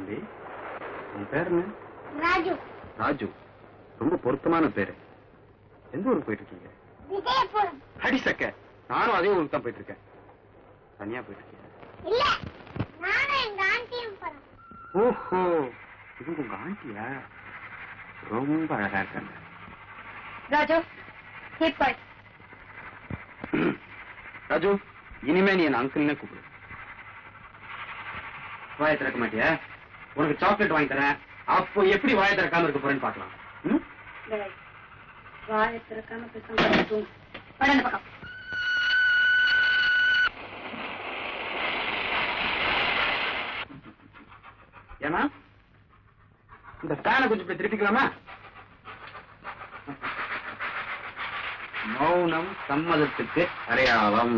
தம்பி உன் பேர் என்ன ராஜு ராஜு ரொம்ப பொருத்தமான பேரு எந்த ஊருக்கு போயிட்டு இருக்கீங்க விஜயபுரம் அடிசக்க நானும் அதே ஊருக்கு தான் போயிட்டு இருக்கேன் தனியா போயிட்டு இருக்கீங்க இல்ல நானும் எங்க ஆண்டியும் போறோம் ஓஹோ இது உங்க ஆண்டியா ரொம்ப அழகா இருக்காங்க ராஜு கீப் பாய் ராஜு இனிமே நீ என்ன அங்கிள்னே கூப்பிடு வாயை திறக்க மாட்டியா உனக்கு சாக்லேட் வாங்கி தரேன் அப்போ எப்படி வாயை திறக்காம இருக்க போறேன்னு பார்க்கலாம் ம்? வாயை திறக்காம பேசாம தூங்கு பட இந்த பக்கம் ஏன்னா இந்த ஃபேனை கொஞ்சம் இப்படி திருப்பிக்கலாமா மௌனம் சம்மதத்துக்கு அடையாளம்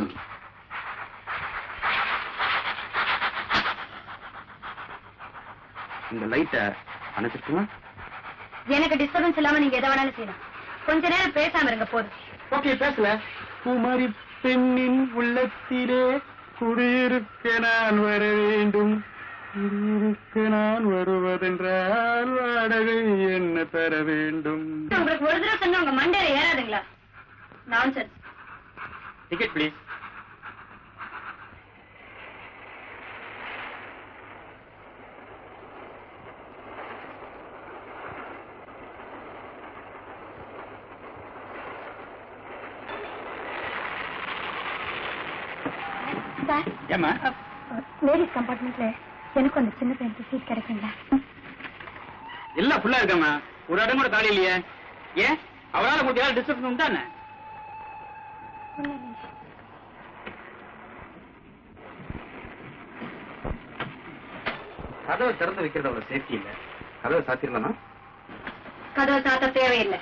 இந்த லைட்டை அணைச்சிட்டுமா எனக்கு டிஸ்டர்பன்ஸ் இல்லாம நீங்க எதை வேணாலும் செய்யலாம் கொஞ்ச நேரம் பேசாம இருங்க போதும் ஓகே பேசல குமரி பெண்ணின் உள்ளத்திலே குடியிருக்க நான் வர வேண்டும் குடியிருக்க நான் வருவதென்றால் வாடகை என்ன தர வேண்டும் உங்களுக்கு ஒரு தடவை சொன்னா உங்க மண்டையில ஏறாதுங்களா நான்சென்ஸ் டிக்கெட் ப்ளீஸ் சார் ஏமா லேடிஸ் கம்பார்ட்மெண்ட்ல எனக்கு அந்த சின்ன பையனுக்கு சீட் கிடைக்குங்களா எல்லாம் ஃபுல்லா இருக்காமா ஒரு இடம் கூட காலி இல்லையே ஏன் அவளால உங்களுக்கு யாரும் டிஸ்டர்பன்ஸ் உண்டா என்ன கதவை திறந்து வைக்கிறது அவ்வளவு சேஃப்டி இல்ல கதவை சாத்திரலாமா கதவை சாத்த தேவையில்லை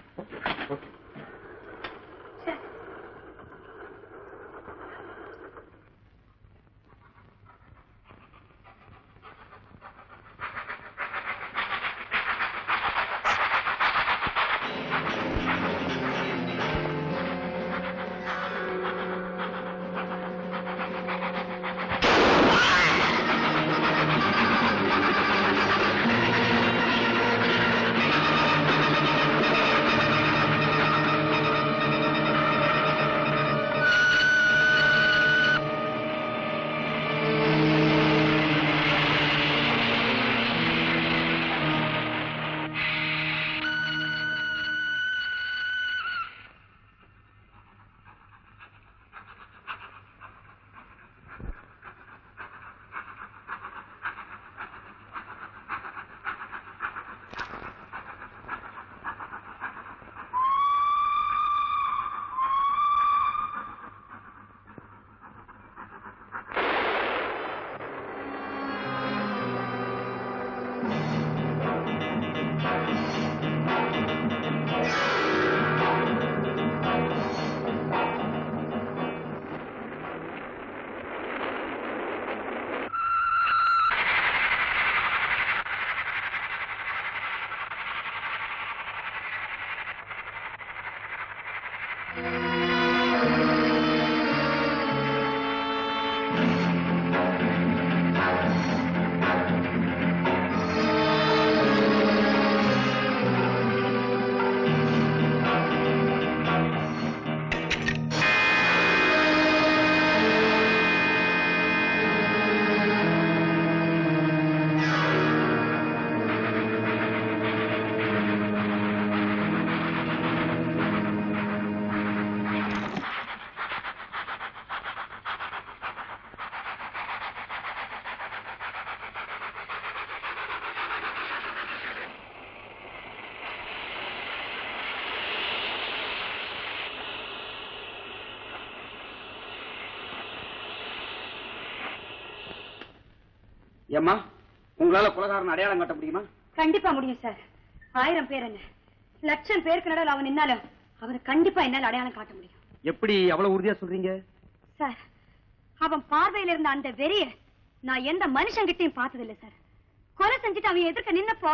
ஏம்மா உங்களால குலகாரன் அடையாளம் காட்ட முடியுமா கண்டிப்பா முடியும் சார் ஆயிரம் பேர் என்ன லட்சம் பேருக்கு நடுவில் அவன் நின்னாலும் அவனை கண்டிப்பா என்னால அடையாளம் காட்ட முடியும் எப்படி அவ்வளவு உறுதியா சொல்றீங்க சார் அவன் பார்வையில இருந்த அந்த வெறிய நான் எந்த மனுஷங்கிட்டையும் பார்த்ததில்லை சார் கொலை செஞ்சுட்டு அவன் எதிர்க்க நின்னப்போ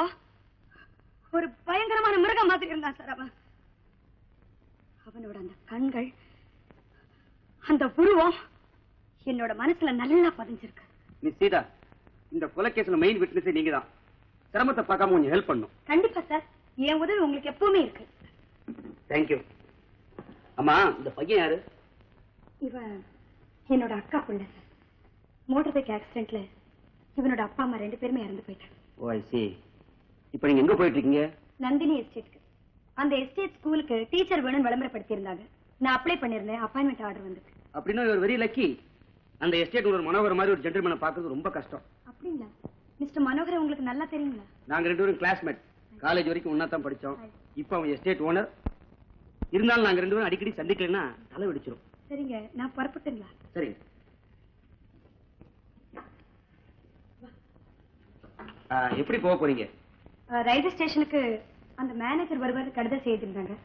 ஒரு பயங்கரமான மிருகம் மாதிரி இருந்தான் சார் அவன் அவனோட அந்த கண்கள் அந்த உருவம் என்னோட மனசுல நல்லா பதிஞ்சிருக்கு மிஸ் சீதா இந்த கொலைகேஸ்ல மெயின் விட்னஸ் நீங்க தான் சிரமத்தை பார்க்காம கொஞ்சம் ஹெல்ப் பண்ணும் கண்டிப்பா சார் என் உதவி உங்களுக்கு எப்பவுமே இருக்கு தேங்க்யூ அம்மா இந்த பையன் யாரு இவன் என்னோட அக்கா புள்ள சார் மோட்டார் பைக் ஆக்சிடென்ட்ல இவனோட அப்பா அம்மா ரெண்டு பேருமே இறந்து போயிட்டாங்க ஓ ஐ சி இப்போ நீங்க எங்க போயிட்டு இருக்கீங்க நந்தினி எஸ்டேட்க்கு அந்த எஸ்டேட் ஸ்கூலுக்கு டீச்சர் வேணும்னு விளம்பரப்படுத்தி இருந்தாங்க நான் அப்ளை பண்ணிருந்தேன் அப்பாயின்மெண்ட் ஆர்டர் வந்திருக்கு அப்படின்னா ஒரு வெரி லக்கி அந்த எஸ்டேட் ஒரு மனோகர் மாதிரி ஒரு ஜென்டில்மேனை பார்க்கறது ரொம்ப கஷ்டம் அப்படிங்களா மிஸ்டர் மனோகர் உங்களுக்கு நல்லா தெரியுங்களா நாங்க ரெண்டு பேரும் கிளாஸ்மேட் காலேஜ் வரைக்கும் ஒன்னா தான் படிச்சோம் இப்போ அவன் எஸ்டேட் ஓனர் இருந்தாலும் நாங்க ரெண்டு பேரும் அடிக்கடி சந்திக்கலைன்னா தலை வெடிச்சிரும் சரிங்க நான் புறப்பட்டுங்களா சரி ஆ, எப்படி போக போறீங்க அஹ், ரயில்வே ஸ்டேஷனுக்கு அந்த மேனேஜர் வருவார் கடிதம் செய்திருந்தாங்க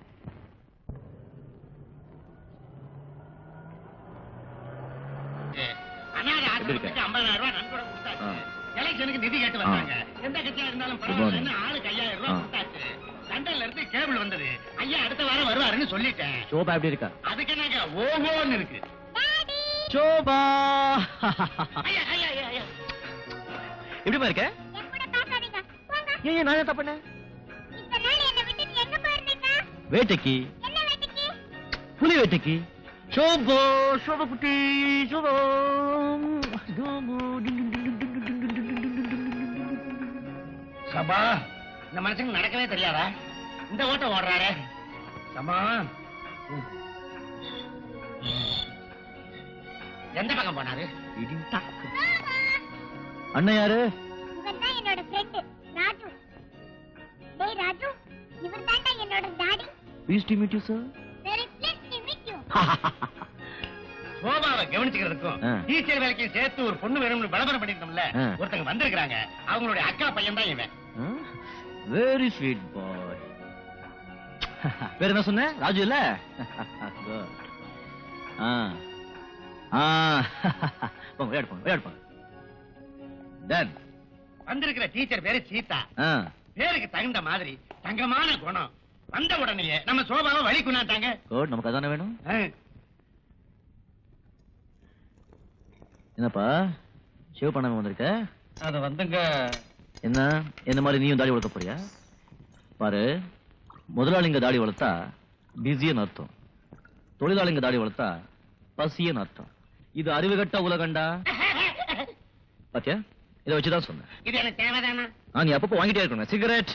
அனாதை ஆசிரமத்துக்கு 50,000 ரூபாய் நன்கொடை கொடுத்தாச்சு. எலெக்ஷனுக்கு நிதி கேட்டு வந்தாங்க எந்த கட்சியா இருந்தாலும் பரவாயில்லன்னு ஆளுக்கு ஐயாயிரம் ரூபாய் கொடுத்தாச்சு லண்டன்ல இருந்து கேபிள் வந்தது ஐயா அடுத்த வாரம் வருவாருன்னு சொல்லிட்டேன் சோபா எப்படி இருக்கா அதுக்கு என்னங்க ஓஹோன்னு இருக்கு சோபா ஐயா ஐயா ஐயா ஐயா எப்படிமா இருக்க ஏன் ஏன் நான் தப்பு பண்ணேன் வேட்டைக்கு புலி வேட்டைக்கு சோபோ சோபா குட்டி சோபோ சோபோ. சபா இந்த மனுஷனுக்கு நடக்கவே தெரியாதா இந்த ஓட்டம் ஓடுறாரே சமா எந்த பக்கம் போனாரு இடின் தாக்கு. அண்ணன் யாரு இவன் தான் என்னோட ஃப்ரெண்ட் ராஜு டேய் ராஜு இவர் தான்டா என்னோட daddy please to meet you sir very please to meet you சோபாவை கவனிச்சுக்கிறதுக்கும் ஆ. டீச்சர் வேலைக்கு சேர்த்து ஒரு பொண்ணு வேணும்னு விளம்பரம் பண்ணிருந்தோம்ல ஆ. ஒருத்தங்க வந்திருக்காங்க அவங்களுடைய அக்கா பையன் தான் இவன் வெரி ஸ்வீட் பாய் பேர் என்ன சொன்ன ராஜு இல்ல Good. ஆ ஆ போங்க விளையாடு போங்க விளையாடு போங்க டன் வந்திருக்கிற டீச்சர் பேரு சீதா ஆ பேருக்கு தகுந்த மாதிரி தங்கமான குணம் வந்த உடனேயே நம்ம சோபாவை வழி குணாட்டாங்க குட் நமக்கு அதானே வேணும் என்னப்பா ஷேவ் பண்ணாம வந்திருக்க அது வந்துங்க என்ன என்ன மாதிரி நீயும் தாடி வளர்க்க போறியா பாரு முதலாளிங்க தாடி வளர்த்தா பிஸின்னு அர்த்தம் தொழிலாளிங்க தாடி வளர்த்தா பசியன்னு அர்த்தம் இது அறிவுகட்ட உலகண்டா பாத்தியா இதை வச்சுதான் சொன்னேன் இது எனக்கு தேவைதானா ஆ நீ அப்பப்போ வாங்கிட்டே இருக்கணும் சிகரெட்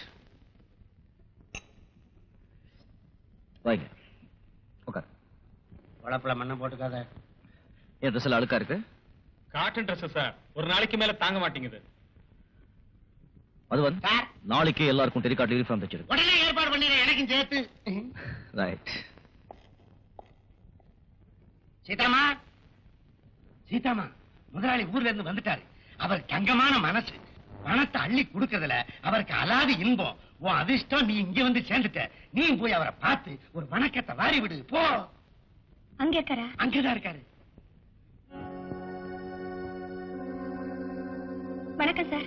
வாங்க உட்கார் உழப்புல மண்ணை போட்டுக்காத என் ட்ரெஸ் எல்லாம் அழுக்கா இருக்கு காட்டன் ட்ரெஸ் சார் ஒரு நாளைக்கு மேல தாங்க மாட்டேங்குது அது வந்து சார் நாளைக்கு எல்லாருக்கும் டெலிகாட் யூனிஃபார்ம் தச்சிருக்கு உடனே ஏற்பாடு பண்ணிடுறேன் எனக்கும் சேர்த்து ரைட் சீதாமா சீதாமா முதலாளி ஊர்ல இருந்து வந்துட்டாரு அவர் தங்கமான மனசு பணத்தை அள்ளி கொடுக்கறதுல அவருக்கு அலாதி இன்பம் உன் அதிர்ஷ்டம் நீ இங்க வந்து சேர்ந்துட்ட நீ போய் அவரை பார்த்து ஒரு வணக்கத்தை வாரி விடு போ அங்க இருக்காரா அங்கதான் இருக்காரு வணக்கம் சார்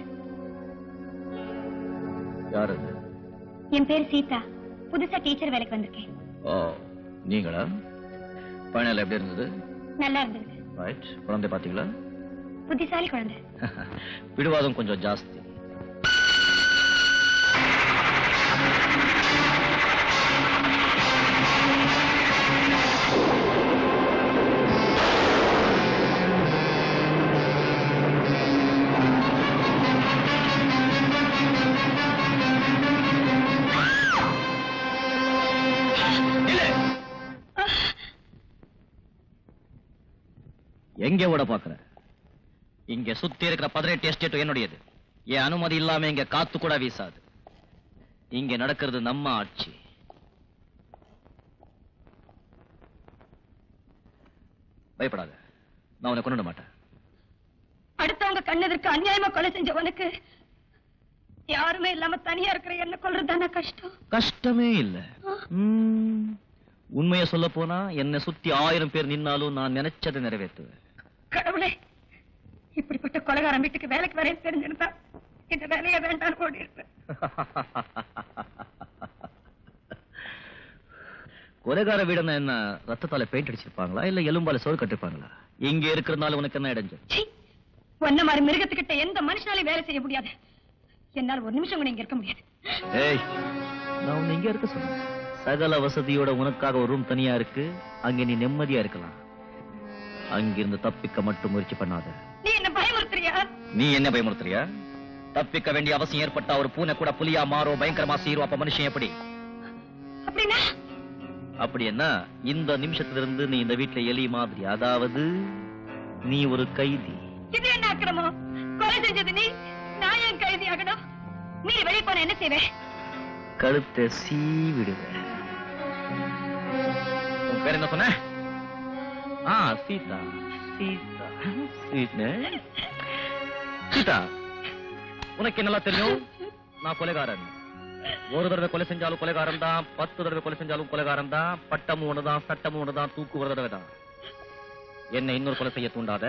யார் அது என் பேர் சீதா புதுசா டீச்சர் வேலைக்கு வந்திருக்கேன் ஓ நீங்களா ஃபைனல் எப்படி இருந்தது நல்லா இருந்தது ரைட் குழந்தை பாத்தீங்களா புத்திசாலி குழந்தை பிடிவாதம் கொஞ்சம் ஜாஸ்தி எங்க விட பாக்குற இங்க சுத்தி இருக்கிற பதினெட்டு எஸ்டேட்டும் என்னுடையது என் அனுமதி இல்லாம இங்க காத்து கூட வீசாது இங்க நடக்கிறது நம்ம ஆட்சி பயப்படாத நான் உன்னை கொண்டு மாட்டேன் அடுத்தவங்க கண்ணெதிர்க்கு அநியாயமா கொலை செஞ்சவனுக்கு யாருமே இல்லாம தனியா இருக்கிற என்ன கொல்றதுதானே கஷ்டம் கஷ்டமே இல்ல ம், உண்மைய சொல்ல போனா என்னை சுத்தி ஆயிரம் பேர் நின்னாலும் நான் நினைச்சதை நிறைவேற்றுவேன் கடவுளே இப்படிப்பட்ட கொலைகாரன் வீட்டுக்கு வேலைக்கு வரேன் தெரிஞ்சிருந்தா இந்த வேலையை வேண்டாம் ஓடி இருப்பேன் கொலைகார வீடுன்னா என்ன ரத்தத்தால பெயிண்ட் அடிச்சிருப்பாங்களா இல்ல எலும்பால சோறு கட்டிருப்பாங்களா இங்க இருக்கிறதுனால உனக்கு என்ன இடைஞ்சல் சீ, ஒன்ன மாதிரி மிருகத்துக்கிட்ட எந்த மனுஷனாலையும் வேலை செய்ய முடியாது என்னால ஒரு நிமிஷம் கூட இங்க இருக்க முடியாது ஏய் நான் உன்னை இங்க இருக்க சொன்னேன் சகல வசதியோட உனக்காக ஒரு ரூம் தனியா இருக்கு அங்க நீ நிம்மதியா இருக்கலாம் அங்கிருந்து தப்பிக்க மட்டும் முயற்சி பண்ணாத நீ என்ன பயமுறுத்துறியா நீ என்ன பயமுறுத்துறியா தப்பிக்க வேண்டிய அவசியம் ஏற்பட்டா ஒரு பூனை கூட புலியா மாறும் பயங்கரமா சீரும் அப்ப மனுஷன் எப்படி அப்படின்னா அப்படி என்ன இந்த நிமிஷத்துல இருந்து நீ இந்த வீட்டுல எலி மாதிரி அதாவது நீ ஒரு கைதி இது என்ன அக்கிரமம் கொலை செஞ்சது நீ நான் ஏன் கைதி ஆகணும் நீ வெளியே போன என்ன செய்வேன் கழுத்தை சீவிடுவேன் உன் பேர் என்ன சொன்ன ஆ சீதா சீதா சீதா சீதா உனக்கு என்னெல்லாம் தெரியும் நான் கொலைகாரன் ஒரு தடவை கொலை செஞ்சாலும் கொலைகாரன் தான் பத்து தடவை கொலை செஞ்சாலும் கொலைகாரன் தான் பட்டமும் ஒண்ணுதான் சட்டமும் ஒண்ணுதான் தூக்கு ஒரு தடவை தான் என்ன இன்னொரு கொலை செய்ய தூண்டாத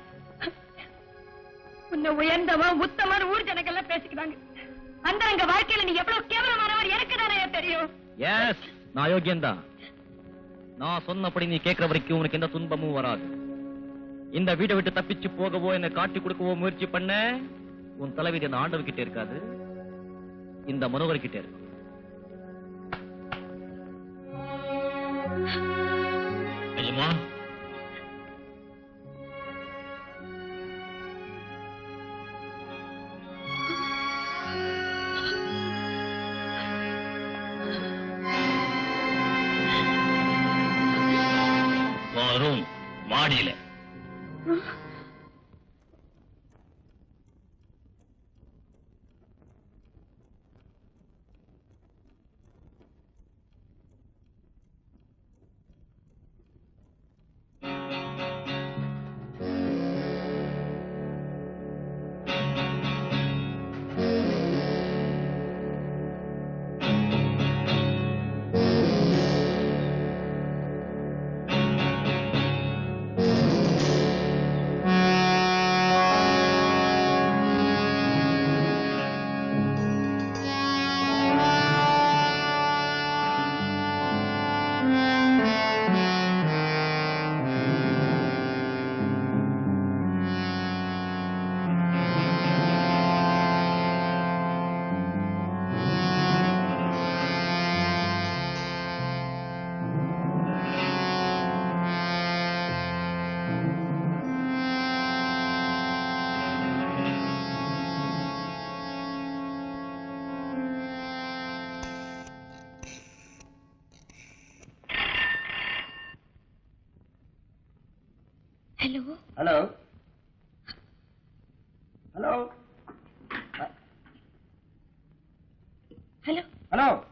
உன்னை உயர்ந்தவன் உத்தமன் ஊர் ஜனங்கள்லாம் பேசிக்கிறாங்க அந்த அங்க வாழ்க்கையில நீ எவ்வளவு கேவலமானவர் எனக்கு தானே தெரியும் எஸ் நான் அயோக்கியன்தான் நான் சொன்னபடி நீ கேட்கிற வரைக்கும் உனக்கு எந்த துன்பமும் வராது இந்த வீட்டை விட்டு தப்பிச்சு போகவோ என்னை காட்டி கொடுக்கவோ முயற்சி பண்ண உன் தலைவிதி அந்த ஆண்டவர் கிட்ட இருக்காது இந்த மனோகர் கிட்ட இருக்கு ஐயமா ரூம் மாடியில hello hello hello hello hello